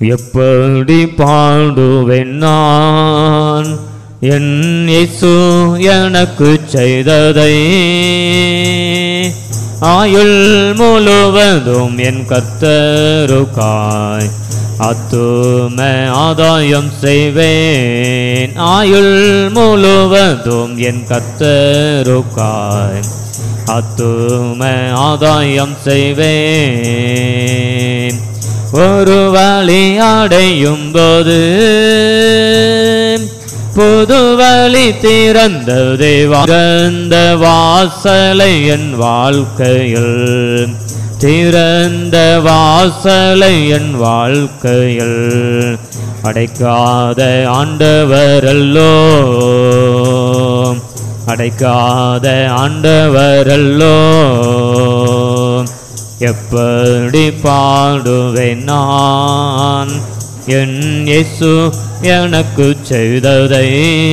எப்படி பாடுவேன் நான் என் இயேசு எனக்கு செய்ததை ஆயுள் முழுவதும் என் கர்த்தருக்காய் அத்தும ஆதாயம் செய்வேன் ஆயுள் முழுவதும் என் கர்த்தருக்காய் அத்தும ஆதாயம் செய்வேன் ஒரு வழி அடையும் போது புது வழி திறந்ததே திறந்த வாசலை என் வாழ்க்கையில் திறந்த வாசலை என் வாழ்க்கையில் அடைக்காத ஆண்டவரல்லோ அடைக்காத ஆண்டவரல்லோ எப்படி பாடுவேன் நான் என் இயேசு எனக்கு செய்ததை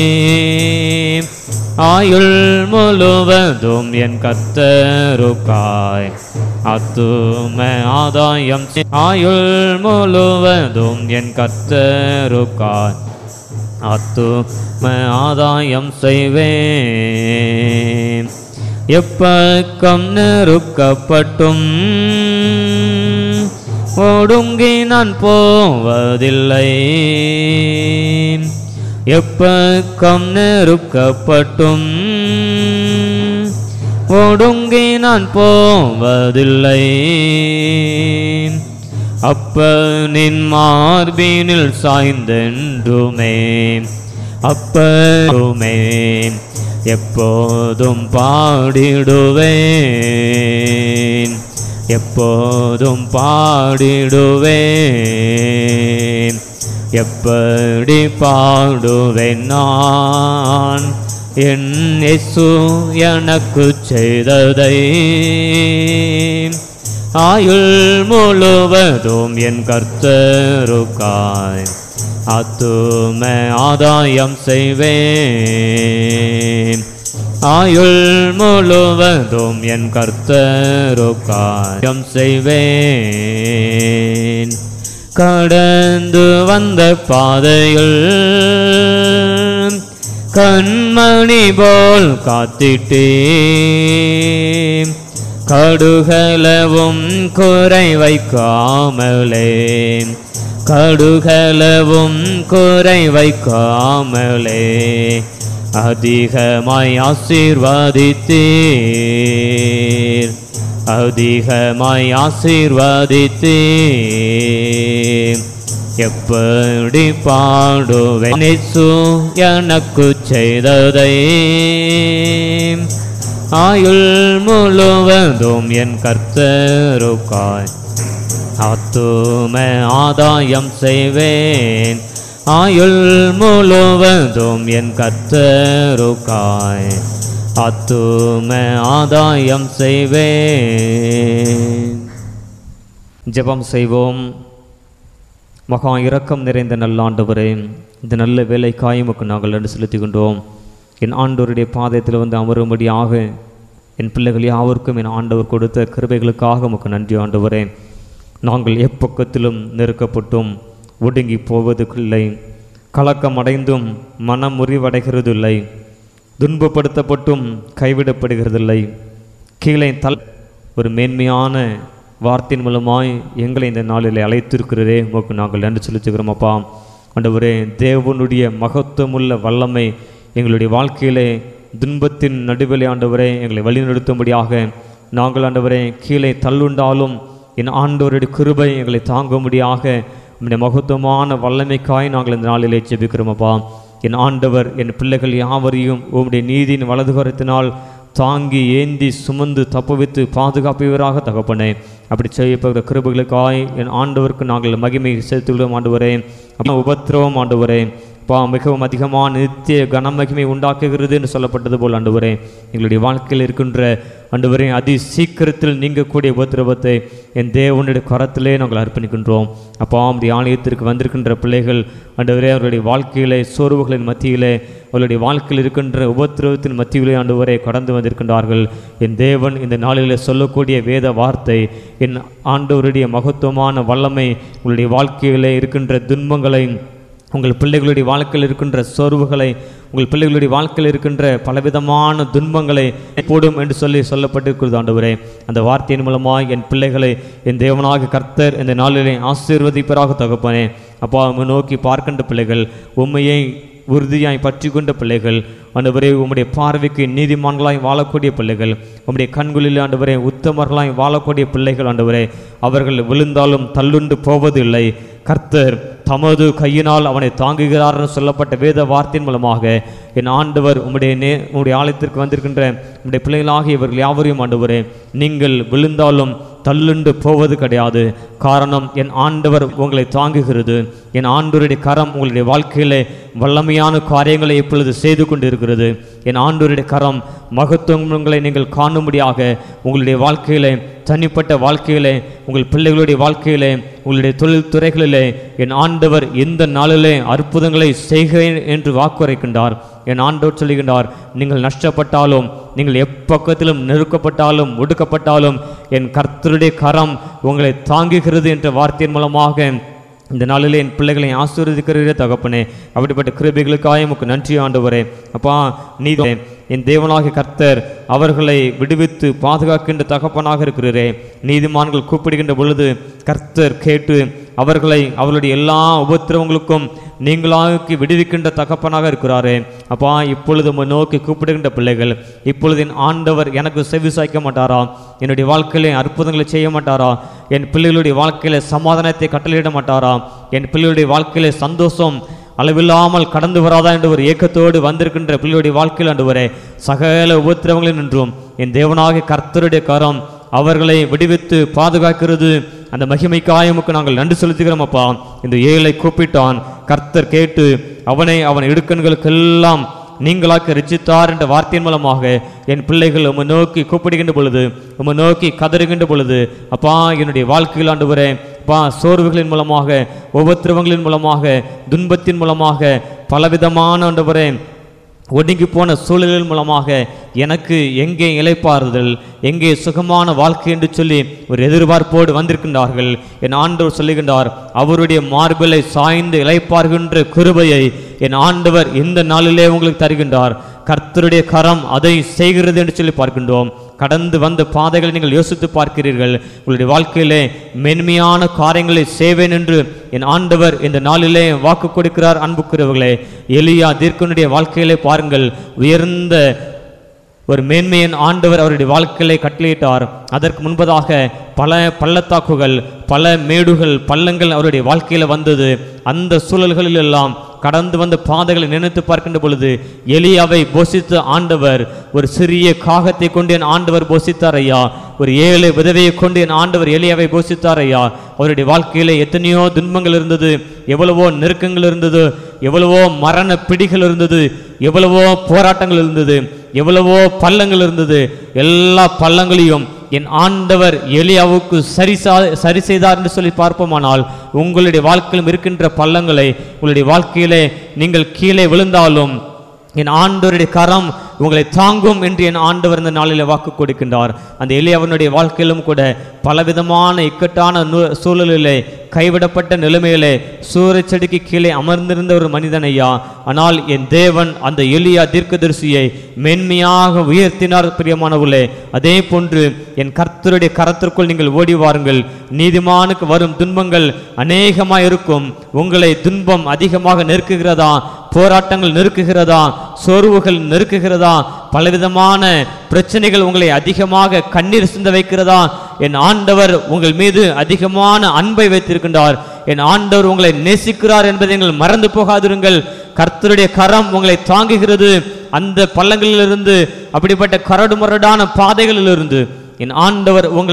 ஆயுள் முழுவதும் என் கத்தருக்காய் அத்தும ஆதாயம் செய்- ஆயுள் முழுவதும் என் கத்தருக்காய் அத்தும ஆதாயம் செய்வேன் எப்பக்கம் நெருக்கப்பட்டும் ஒடுங்கி நான் போவதில்லை எப்பக்கம் நெருக்கப்பட்டும் ஒடுங்கி நான் போவதில்லை அப்ப நின் மார்பினில் சாய்ந்தென்றுமே அப்பமே எப்போதும் பாடிடுவேன் எப்போதும் பாடிடுவேன் எப்படி பாடுவேன் நான் என் இயேசு எனக்கு செய்ததை ஆயுள் முழுவதும் என் கர்த்தருக்காய் அத்தும ஆதாயம் செய்வேன் ஆயுள் முழுவதும் என் கர்த்தருக்காயம் செய்வேன் கடந்து வந்த பாதையில் கண்மணி போல் காத்திட்டேன் கடுகளவும் குறை வைக்காமலே கடுகளவும் குறை வைக்காமலே அதிகமாய் ஆசீர்வதித்தீர் அதிகமாய் ஆசீர்வதித்தீர் எப்படி பாடுவேன் இயேசு எனக்கு செய்ததை ஆயுள் முழுவதும் என் கர்த்தருக்காய் அத்தும ஆதாயம் செய்வேன் ஆயுள் முழுவதும் என் கர்த்தருக்காய் அத்தும ஆதாயம் செய்வேன் ஜெபம் செய்வோம் மகா இரக்கம் நிறைந்த நல்ல ஆண்டவரே இந்த நல்ல வேலைக்காய் உமக்கு நாங்கள் நன்றி செலுத்திக் கொண்டோம் என் ஆண்டவருடைய பாதத்தில் வந்து அமரும்படியாக என் பிள்ளைகள் யாவருக்கும் என் ஆண்டவர் கொடுத்த கிருபைகளுக்காக உமக்கு நன்றி ஆண்டவரே நாங்கள் எப்பக்கத்திலும் நெருக்கப்பட்டும் ஒடுங்கி போவதுக்கில்லை கலக்கம் அடைந்தும் மனம் முறிவடைகிறதில்லை துன்பப்படுத்தப்பட்டும் கைவிடப்படுகிறதில்லை கீழே தல் ஒரு மேன்மையான வார்த்தையின் மூலமாய் எங்களை இந்த நாளில் அழைத்திருக்கிறதே உமக்கு நாங்கள் நன்றி செலுத்துகிறோம் அப்பா ஆண்டவரே தேவனுடைய மகத்துவமுள்ள வல்லமை எங்களுடைய வாழ்க்கையிலே துன்பத்தின் நடுவிலே ஆண்டவரே எங்களை வழிநடத்தும்படியாக நாங்கள் ஆண்டவரே கீழே தள்ளுண்டாலும் என் ஆண்டவருடைய கிருபை எங்களை தாங்கும்படியாக உம்முடைய மகத்துவமான வல்லமைக்காய் நாங்கள் இந்த நாளிலே ஜெபிக்கிறோம் அப்பா என் ஆண்டவர் என் பிள்ளைகள் யாவரையும் உம்முடைய நீதியின் வலதுகரத்தினால் தாங்கி ஏந்தி சுமந்து தப்புவித்து பாதுகாப்பவராக தகப்பனே அப்படி செய்யப்படுகிற கிருபைகளுக்காய் என் ஆண்டவருக்கு நாங்கள் மகிமை செலுத்துகிறோம் ஆண்டவரே அப்பா, உபத்திரவம் ஆண்டவரே பா மிகவும் அதிகமான நித்திய கனமகிமை உண்டாக்குகிறது என்று சொல்லப்பட்டது போல் ஆண்டவரே எங்களுடைய வாழ்க்கையில் இருக்கின்ற ஆண்டவரே அதி சீக்கிரத்தில் நீங்கக்கூடிய உபத்திரவத்தை என் தேவனுடைய கரத்திலே நாங்கள் அர்ப்பணிக்கின்றோம் அப்பா உம்முடைய ஆலயத்திற்கு வந்திருக்கின்ற பிள்ளைகள் ஆண்டவரே அவர்களுடைய வாழ்க்கையிலே சோர்வுகளின் மத்தியிலே அவர்களுடைய வாழ்க்கையில் இருக்கின்ற உபத்திரவத்தின் மத்தியிலே ஆண்டவரே கடந்து வந்திருக்கின்றார்கள் என் தேவன் இந்த நாளிலே சொல்லக்கூடிய வேத வார்த்தை என் ஆண்டவருடைய மகத்துவமான வல்லமை உங்களுடைய வாழ்க்கையிலே இருக்கின்ற துன்பங்களை உங்கள் பிள்ளைகளுடைய வாழ்க்கையில் இருக்கின்ற சோர்வுகளை உங்கள் பிள்ளைகளுடைய வாழ்க்கையில் இருக்கின்ற பலவிதமான துன்பங்களை போடும் என்று சொல்லி சொல்லப்பட்டிருக்கிறது ஆண்டவரே அந்த வார்த்தையின் மூலமாக என் பிள்ளைகளை என் தேவனாக கர்த்தர் இந்த நாளிலே ஆசீர்வதிப்பராக தகப்பனே அப்பா உம்மை நோக்கி பார்க்கின்ற பிள்ளைகள் உண்மையை உறுதியாய் பற்றி கொண்ட பிள்ளைகள் ஆண்டவரே உம்முடைய பார்வைக்கு நீதிமான்களாய் வாழக்கூடிய பிள்ளைகள் உம்முடைய கண்களில் ஆண்டவரே உத்தமர்களாய் வாழக்கூடிய பிள்ளைகள் ஆண்டவரே அவர்கள் விழுந்தாலும் தள்ளுண்டு போவதில்லை கர்த்தர் தமது கையினால் அவனை தாங்குகிறார் என்று சொல்லப்பட்ட வேத வார்த்தையின் மூலமாக என் ஆண்டவர் உம்முடைய நே உம்முடைய ஆலயத்திற்கு வந்திருக்கின்ற உம்முடைய பிள்ளைகளாக இவர்கள் யாவரையும் ஆண்டவரே நீங்கள் விழுந்தாலும் தள்ளுண்டு போவது கிடையாது காரணம் என் ஆண்டவர் உங்களை தாங்குகிறது என் ஆண்டவருடைய கரம் உங்களுடைய வாழ்க்கையிலே வல்லமையான காரியங்களை இப்பொழுது செய்து கொண்டிருக்கிறது என் ஆண்டவருடைய கரம் மகத்துவங்களை நீங்கள் காணும்படியாக உங்களுடைய வாழ்க்கையிலே தனிப்பட்ட வாழ்க்கையிலே உங்கள் பிள்ளைகளுடைய வாழ்க்கையிலே உங்களுடைய தொழில் துறைகளிலே என் ஆண்டவர் இந்த நாளிலே அற்புதங்களை செய்கிறேன் என்று வாக்குரைக்கின்றார் என் ஆண்டவர் சொல்லுகின்றார் நீங்கள் நஷ்டப்பட்டாலும் நீங்கள் எப்பக்கத்திலும் நெருக்கப்பட்டாலும் ஒடுக்கப்பட்டாலும் என் கர்த்தருடைய கரம் உங்களை தாங்குகிறது என்ற வார்த்தையின் மூலமாக இந்த நாளிலே என் பிள்ளைகளை ஆசீர்வதிக்கிறீரே தகப்பனே அப்படிப்பட்ட கிருபைகளுக்காக உமக்கு நன்றி ஆண்டவரே அப்பா நீ என் தேவனாகிய கர்த்தர் அவர்களை விடுவித்து பாதுகாக்கின்ற தகப்பனாக இருக்கிறீரே நீதிமான்கள் கூப்பிடுகின்ற பொழுது கர்த்தர் கேட்டு அவர்களை அவர்களுடைய எல்லா உபத்திரவங்களுக்கும் நீங்களாக்கி விடுவிக்கின்ற தகப்பனாக இருக்கிறாரே அப்பா இப்பொழுது உம்மை நோக்கி கூப்பிடுகின்ற பிள்ளைகள் இப்பொழுது என் ஆண்டவர் எனக்கு செவி சாய்க்க மாட்டாரா என்னுடைய வாழ்க்கையிலே அற்புதங்களை செய்ய மாட்டாரா என் பிள்ளைகளுடைய வாழ்க்கையில சமாதானத்தை கட்டளையிட மாட்டாரா என் பிள்ளைகளுடைய வாழ்க்கையிலே சந்தோஷம் அளவில்லாமல் கடந்து வராதா என்ற ஒரு ஏக்கத்தோடு வந்திருக்கின்ற பிள்ளையுடைய வாழ்க்கையில் ஆண்டவரே சகல உபத்திரவங்களில் நின்றும் என் தேவனாகிய கர்த்தருடைய கரம் அவர்களை விடுவித்து பாதுகாக்கிறது அந்த மகிமைக்காய் உமக்கு நாங்கள் நன்றி செலுத்துகிறோம் அப்பா இந்த ஏழை கூப்பிட்டான் கர்த்தர் கேட்டு அவனை அவன் இடுக்கண்களுக்கெல்லாம் நீங்களாக்க ரிச்சித்தார் என்ற வார்த்தையின் மூலமாக என் பிள்ளைகள் உம்மை நோக்கி கூப்பிடுகின்ற பொழுது உம்மை நோக்கி கதறுகின்ற பொழுது அப்பா என்னுடைய வாழ்க்கையில் ஆண்டு வரேன் அப்பா சோர்வுகளின் மூலமாக உபத்திரவங்களின் மூலமாக துன்பத்தின் மூலமாக பலவிதமான ஆண்டு வரேன் ஒடுங்கி போன சூழலின் மூலமாக எனக்கு எங்கே இளைப்பாறுதல் எங்கே சுகமான வாழ்க்கை என்று சொல்லி ஒரு எதிர்பார்ப்போடு வந்திருக்கின்றார்கள் என் ஆண்டவர் சொல்லுகின்றார் அவருடைய மார்பிலை சாய்ந்து இளைப்பார்கின்ற கிருபையை என் ஆண்டவர் இந்த நாளிலே உங்களுக்கு தருகின்றார் கர்த்தருடைய கரம் அதை செய்கிறது என்று சொல்லி பார்க்கின்றோம் கடந்து வந்த பாதைகளை நீங்கள் யோசித்து பார்க்கிறீர்கள் உங்களுடைய வாழ்க்கையிலே மென்மையான காரியங்களை செய்வேன் என்று என் ஆண்டவர் இந்த நாளிலே வாக்கு கொடுக்கிறார் அன்புக்குரியவர்களே எலியா தீர்க்கனுடைய வாழ்க்கையிலே பாருங்கள் உயர்ந்த ஒரு மேன்மையின் ஆண்டவர் அவருடைய வாழ்க்கையிலே கட்டளையிட்டார் அதற்கு முன்பதாக பல பள்ளத்தாக்குகள் பல மேடுகள் பள்ளங்கள் அவருடைய வாழ்க்கையில் வந்தது அந்த சூழல்களில் எல்லாம் கடந்து வந்த பாதைகளை நினைத்து பார்க்கின்ற பொழுது எலியாவை போஷித்த ஆண்டவர் ஒரு சிறிய காகத்தை கொண்டு என் ஆண்டவர் போஷித்தார் ஐயா ஒரு ஏழு விதவையை கொண்டு என் ஆண்டவர் எலியாவை போஷித்தார் ஐயா அவருடைய வாழ்க்கையில எத்தனையோ துன்பங்கள் இருந்தது எவ்வளவோ நெருக்கங்கள் இருந்தது எவ்வளவோ மரண பிடிகள் இருந்தது எவ்வளவோ போராட்டங்கள் இருந்தது எவ்வளவோ பள்ளங்கள் இருந்தது எல்லா பள்ளங்களையும் என் ஆண்டவர் எலியாவுக்கு சரி சா- சரி செய்தார் என்று சொல்லி பார்ப்போமானால் உங்களுடைய வாழ்க்கையிலும் இருக்கின்ற பள்ளங்களை உங்களுடைய வாழ்க்கையிலே நீங்கள் கீழே விழுந்தாலும் என் ஆண்டவருடைய கரம் உங்களை தாங்கும் என்று என் ஆண்டவர் இந்த நாளில் வாக்கு கொடுக்கின்றார் அந்த எளியவனுடைய வாழ்க்கையிலும் கூட பலவிதமான இக்கட்டான நு- சூழலிலே கைவிடப்பட்ட நிலைமையிலே சூரியச் செடிக்கு கீழே அமர்ந்திருந்த ஒரு மனிதன் ஐயா ஆனால் என் தேவன் அந்த எளியா தீர்க்கதரிசியை மென்மையாக உயர்த்தினார் பிரியமானவர்களே அதே போன்று என் கர்த்தருடைய கரத்திற்குள் நீங்கள் ஓடி வாருங்கள் நீதிமானுக்கு வரும் துன்பங்கள் அநேகமாக இருக்கும் உங்களை துன்பம் அதிகமாக நெருக்குகிறதா போராட்டங்கள் நெருக்குகிறதா சோர்வுகள் நெருக்குகிறதா பலவிதமான பிரச்சனைகள் உங்களை அதிகமாக கண்ணீர் சிந்த வைக்கிறதா என் ஆண்டவர் உங்கள் மீது அதிகமான அன்பை வைத்திருக்கின்றார் என் ஆண்டவர் உங்களை நேசிக்கிறார் என்பதை நீங்கள் மறந்து போகாதிருங்கள் கர்த்தருடைய கரம் உங்களை தாங்குகிறது அந்த பள்ளங்களிலிருந்து அப்படிப்பட்ட கரடு முரடான பாதைகளிலிருந்து என் ஆண்டவர் உங்களை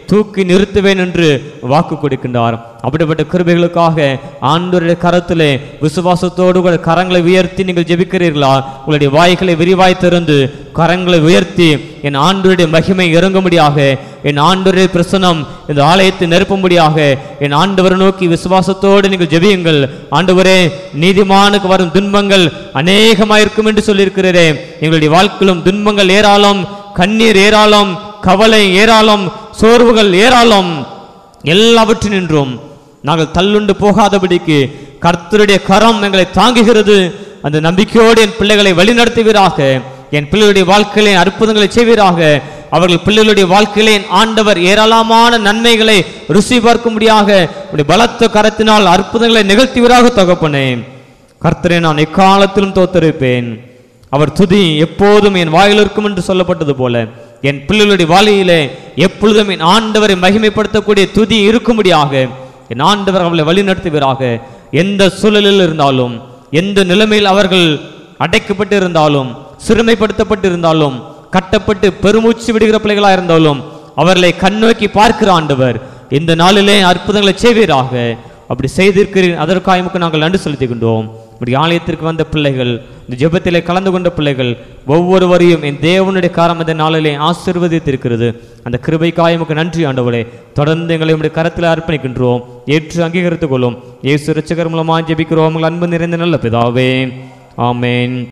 தூக்கி நிறுத்துவேன் என்று வாக்கு கொடுக்கின்றார் அப்படிப்பட்ட கிருபைகளுக்காக ஆண்டவருடைய கரத்திலே விசுவாசத்தோடு கூட கரங்களை உயர்த்தி நீங்கள் ஜெபிக்கிறீர்களா உங்களுடைய வாய்களை விரிவாய் திறந்து கரங்களை உயர்த்தி என் ஆண்டவருடைய மகிமை இறங்கும்படியாக என் ஆண்டவருடைய பிரசனம் இந்த ஆலயத்தை நிரப்பும்படியாக என் ஆண்டவரை நோக்கி விசுவாசத்தோடு நீங்கள் ஜெபியுங்கள் ஆண்டவரே நீதிமானுக்கு வரும் துன்பங்கள் அநேகமாயிருக்கும் என்று சொல்லியிருக்கிறீரே எங்களுடைய வாழ்க்கையிலும் துன்பங்கள் ஏராளம் கண்ணீர் ஏராளம் கவலை ஏராளம் சோர்வுகள் ஏராளம் எல்லாவற்றினின்றும் நாங்கள் தள்ளுண்டு போகாதபடிக்கு கர்த்தருடைய கரம் எங்களை தாங்குகிறது அந்த நம்பிக்கையோடு என் பிள்ளைகளை வழிநடத்துவீராக என் பிள்ளைகளுடைய வாழ்க்கையிலே அற்புதங்களை செய்வீராக அவர்கள் பிள்ளைகளுடைய வாழ்க்கையிலே என் ஆண்டவர் ஏராளமான நன்மைகளை ருசி பார்க்கும்படியாக உடைய பலத்த கரத்தினால் அற்புதங்களை நிகழ்த்துவீராக தகப்பனே கர்த்தரை நான் எக்காலத்திலும் தோத்தரிப்பேன் அவர் துதி எப்போதும் என் வாயில் இருக்கும் என்று சொல்லப்பட்டது போல என் பிள்ளைகளுடைய வாளியிலே எப்பொழுதும் என் ஆண்டவரை மகிமைப்படுத்தக்கூடிய துதி இருக்கும்படியாக என் ஆண்டவர் அவளை வழிநடத்துவீராக எந்த சூழலில் இருந்தாலும் எந்த நிலைமையில் அவர்கள் அடைக்கப்பட்டு இருந்தாலும் சிறுமைப்படுத்தப்பட்டு இருந்தாலும் கட்டப்பட்டு பெருமூச்சு விடுகிற பிள்ளைகளாக இருந்தாலும் அவர்களை கண்ணோக்கி பார்க்கிற ஆண்டவர் இந்த நாளிலே அற்புதங்களை செய்வீராக அப்படி செய்திருக்கிறீர் அதற்காக உமக்கு நாங்கள் நன்றி செலுத்துகின்றோம் இப்படி ஆலயத்திற்கு வந்த பிள்ளைகள் இந்த ஜெபத்திலே கலந்து கொண்ட பிள்ளைகள் ஒவ்வொருவரையும் என் தேவனுடைய காரம் இந்த நாளிலே ஆசீர்வதித்திருக்கிறது அந்த கிருபைக்காய் உமக்கு நன்றி ஆண்டவரே தொடர்ந்து எங்களை உடைய கரத்தில் அர்ப்பணிக்கின்றோம் ஏற்று அங்கீகரித்துக் கொள்ளும் இயேசு ரட்சகர் மூலமாக ஜெபிக்கிறோம் உங்கள் அன்பு நிறைந்த நல்ல பிதாவே ஆமென்